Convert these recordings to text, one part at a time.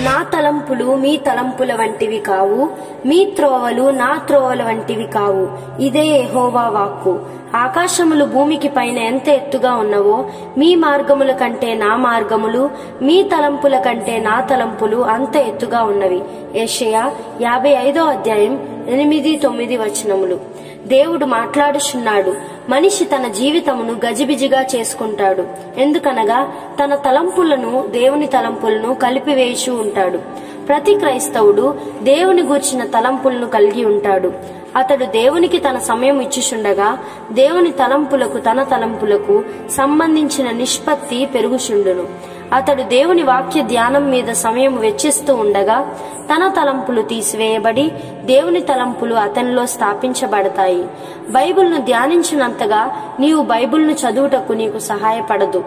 నా తలంపులు మీ తలంపుల వంటివి కావు మీ త్రోవలు నా త్రోవల వంటివి కావు ఇదే యెహోవా వాక్కు ఆకాశములు భూమికి పైన ఎంత ఎత్తుగా ఉన్నవో మీ మార్గముల కంటే నా మార్గములు మీ తలంపుల కంటే నా తలంపులు అంత ఎత్తుగా ఉన్నవి ఏషయా యాభై ఐదో అధ్యాయం ఎనిమిది తొమ్మిది వచనములు దేవుడు మాట్లాడుచున్నాడు మనిషి తన జీవితమును గజిబిజిగా చేసుకుంటాడు ఎందుకనగా తన తలంపులను దేవుని తలంపులను కలిపివేయచూ ఉంటాడు ప్రతి క్రైస్తవుడు దేవుని గూర్చిన తలంపులను కలిగి ఉంటాడు అతడు దేవునికి తన సమయం ఇచ్చుచుండగా దేవుని తలంపులకు తన తలంపులకు సంబంధించిన నిష్పత్తి పెరుగుచుండును అతడు దేవుని వాక్య ధ్యానం మీద సమయం వెచ్చిస్తూ ఉండగా తన తలంపులు తీసివేయబడి దేవుని తలంపులు అతనిలో స్థాపించబడతాయి బైబిల్ను ధ్యానించినంతగా నీవు బైబిల్ను చదువుటకు నీకు సహాయపడదు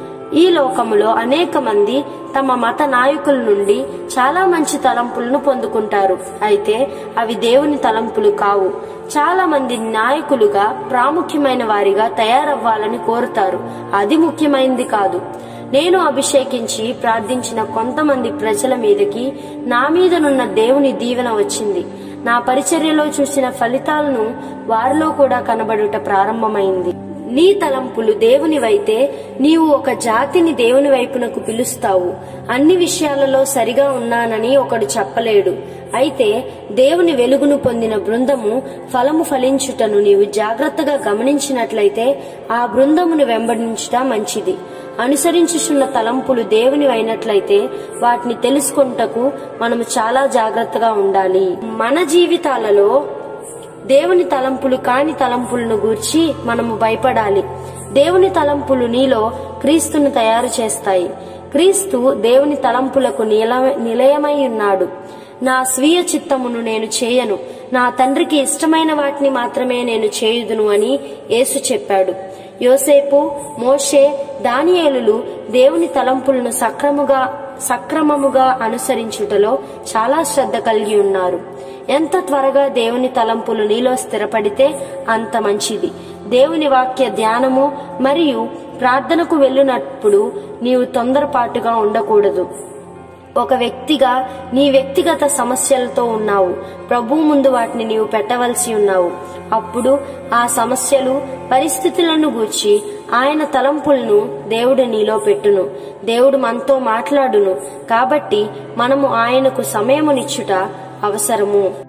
ఈ లోకములో అనేక మంది తమ మత నాయకుల నుండి చాలా మంచి తలంపులను పొందుకుంటారు అయితే అవి దేవుని తలంపులు కావు చాలా మంది నాయకులుగా ప్రాముఖ్యమైన వారిగా తయారవ్వాలని కోరుతారు అది ముఖ్యమైనది కాదు నేను అభిషేకించి ప్రార్థించిన కొంతమంది ప్రజల మీదకి నా మీదనున్న దేవుని దీవెన వచ్చింది నా పరిచర్యలో చూసిన ఫలితాలను వారిలో కూడా కనబడుట ప్రారంభమైంది నీ తలంపులు దేవునివైతే నీవు ఒక జాతిని దేవుని వైపునకు పిలుస్తావు అన్ని విషయాలలో సరిగా ఉన్నానని ఒకడు చెప్పలేడు అయితే దేవుని వెలుగును పొందిన బృందము ఫలము ఫలించుటను నీవు జాగ్రత్తగా గమనించినట్లయితే ఆ బృందమును వెంబడించుట మంచిది అనుసరించుచున్న తలంపులు దేవుని అయినట్లయితే వాటిని తెలుసుకుంటకు మనము చాలా జాగ్రత్తగా ఉండాలి మన జీవితాలలో దేవుని తలంపులు కాని తలంపులను గూర్చి మనము భయపడాలి దేవుని తలంపులు నీలో క్రీస్తును తయారు చేస్తాయి క్రీస్తు దేవుని తలంపులకు నిల- నిలయమై ఉన్నాడు నా స్వీయ చిత్తమును నేను చేయను నా తండ్రికి ఇష్టమైన వాటిని మాత్రమే నేను చేయుదును అని యేసు చెప్పాడు యోసేపు మోషే దానియేలులు దేవుని తలంపులను సక్రముగా సక్రమముగా అనుసరించుటలో చాలా శ్రద్ధ కలిగి ఉన్నారు ఎంత త్వరగా దేవుని తలంపులు నీలో స్థిరపడితే అంత మంచిది దేవుని వాక్య ధ్యానము మరియు ప్రార్థనకు వెళ్ళినప్పుడు నీవు తొందరపాటుగా ఉండకూడదు ఒక వ్యక్తిగా నీ వ్యక్తిగత సమస్యలతో ఉన్నావు ప్రభు ముందు వాటిని నీవు పెట్టవలసి ఉన్నావు అప్పుడు ఆ సమస్యలు పరిస్థితులను గూర్చి ఆయన తలంపులను దేవుడు నీలో పెట్టును దేవుడు మనతో మాట్లాడును కాబట్టి మనము ఆయనకు సమయమునిచ్చుట అవసరము